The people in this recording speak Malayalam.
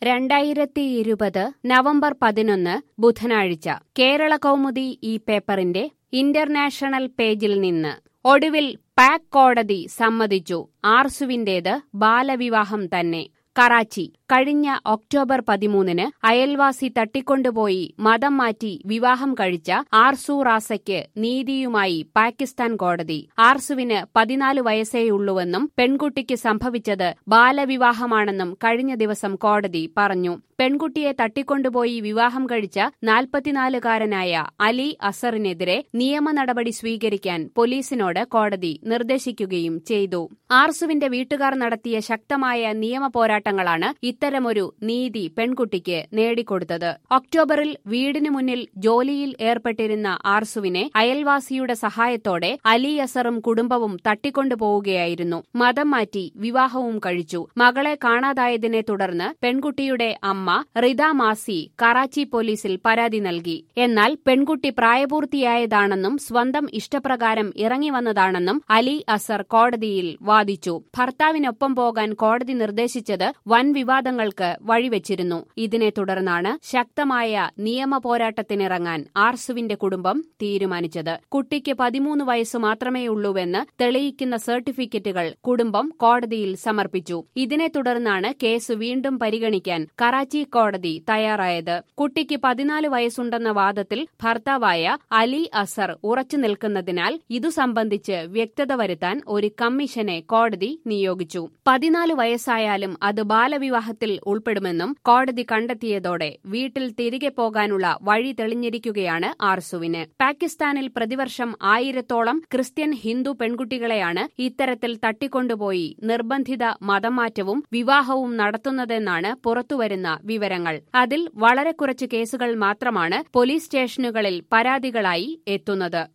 രണ്ടായിരത്തി ഇരുപത് നവംബർ പതിനൊന്ന് ബുധനാഴ്ച കേരള കൗമുദി ഈ പേപ്പറിന്റെ ഇന്റർനാഷണൽ പേജിൽ നിന്ന് ഒടുവിൽ പാക് കോടതി സമ്മതിച്ചു ആർസുവിന്റേത് ബാലവിവാഹം തന്നെ കറാച്ചി കഴിഞ്ഞ ഒക്ടോബർ പതിമൂന്നിന് അയൽവാസി തട്ടിക്കൊണ്ടുപോയി മതം മാറ്റി വിവാഹം കഴിച്ച ആർസു റാസയ്ക്ക് നീതിയുമായി പാകിസ്ഥാൻ കോടതി ആർസുവിന് പതിനാല് വയസ്സേയുള്ളൂവെന്നും പെൺകുട്ടിക്ക് സംഭവിച്ചത് ബാലവിവാഹമാണെന്നും കഴിഞ്ഞ ദിവസം കോടതി പറഞ്ഞു പെൺകുട്ടിയെ തട്ടിക്കൊണ്ടുപോയി വിവാഹം കഴിച്ച നാൽപ്പത്തിനാലുകാരനായ അലി അസറിനെതിരെ നിയമ നടപടി സ്വീകരിക്കാൻ പോലീസിനോട് കോടതി നിർദ്ദേശിക്കുകയും ചെയ്തു ആർസുവിന്റെ വീട്ടുകാർ നടത്തിയ ശക്തമായ നിയമ പോരാട്ടങ്ങളാണ് ഇത്തരമൊരു നീതി പെൺകുട്ടിക്ക് നേടിക്കൊടുത്തത് ഒക്ടോബറിൽ വീടിനു മുന്നിൽ ജോലിയിൽ ഏർപ്പെട്ടിരുന്ന ആർസുവിനെ അയൽവാസിയുടെ സഹായത്തോടെ അലി അസറും കുടുംബവും തട്ടിക്കൊണ്ടുപോവുകയായിരുന്നു മതം മാറ്റി വിവാഹവും കഴിച്ചു മകളെ കാണാതായതിനെ തുടർന്ന് പെൺകുട്ടിയുടെ അമ്മ റിദ മാസി കറാച്ചി പോലീസിൽ പരാതി നൽകി എന്നാൽ പെൺകുട്ടി പ്രായപൂർത്തിയായതാണെന്നും സ്വന്തം ഇഷ്ടപ്രകാരം ഇറങ്ങിവന്നതാണെന്നും അലി അസർ കോടതിയിൽ വാദിച്ചു ഭർത്താവിനൊപ്പം പോകാൻ കോടതി നിർദ്ദേശിച്ചത് വൻ വിവാദങ്ങൾക്ക് വഴിവെച്ചിരുന്നു ഇതിനെ തുടർന്നാണ് ശക്തമായ നിയമ പോരാട്ടത്തിനിറങ്ങാൻ ആർസുവിന്റെ കുടുംബം തീരുമാനിച്ചത് കുട്ടിക്ക് പതിമൂന്ന് വയസ്സ് മാത്രമേയുള്ളൂവെന്ന് തെളിയിക്കുന്ന സർട്ടിഫിക്കറ്റുകൾ കുടുംബം കോടതിയിൽ സമർപ്പിച്ചു ഇതിനെ തുടർന്നാണ് കേസ് വീണ്ടും പരിഗണിക്കാൻ കറാച്ചി കോടതി തയ്യാറായത് കുട്ടിക്ക് പതിനാല് വയസ്സുണ്ടെന്ന വാദത്തിൽ ഭർത്താവായ അലി അസർ ഉറച്ചു നിൽക്കുന്നതിനാൽ ഇതു സംബന്ധിച്ച് വ്യക്തത വരുത്താൻ ഒരു കമ്മീഷനെ കോടതി നിയോഗിച്ചു പതിനാല് വയസ്സായാലും അത് ബാലവിവാഹത്തിൽ ഉൾപ്പെടുമെന്നും കോടതി കണ്ടെത്തിയതോടെ വീട്ടിൽ തിരികെ പോകാനുള്ള വഴി തെളിഞ്ഞിരിക്കുകയാണ് ആർസുവിന് പാകിസ്ഥാനിൽ പ്രതിവർഷം ആയിരത്തോളം ക്രിസ്ത്യൻ ഹിന്ദു പെൺകുട്ടികളെയാണ് ഇത്തരത്തിൽ തട്ടിക്കൊണ്ടുപോയി നിർബന്ധിത മതമാറ്റവും വിവാഹവും നടത്തുന്നതെന്നാണ് പുറത്തുവരുന്ന വിവരങ്ങൾ അതിൽ വളരെ കുറച്ച് കേസുകൾ മാത്രമാണ് പോലീസ് സ്റ്റേഷനുകളിൽ പരാതികളായി എത്തുന്നത്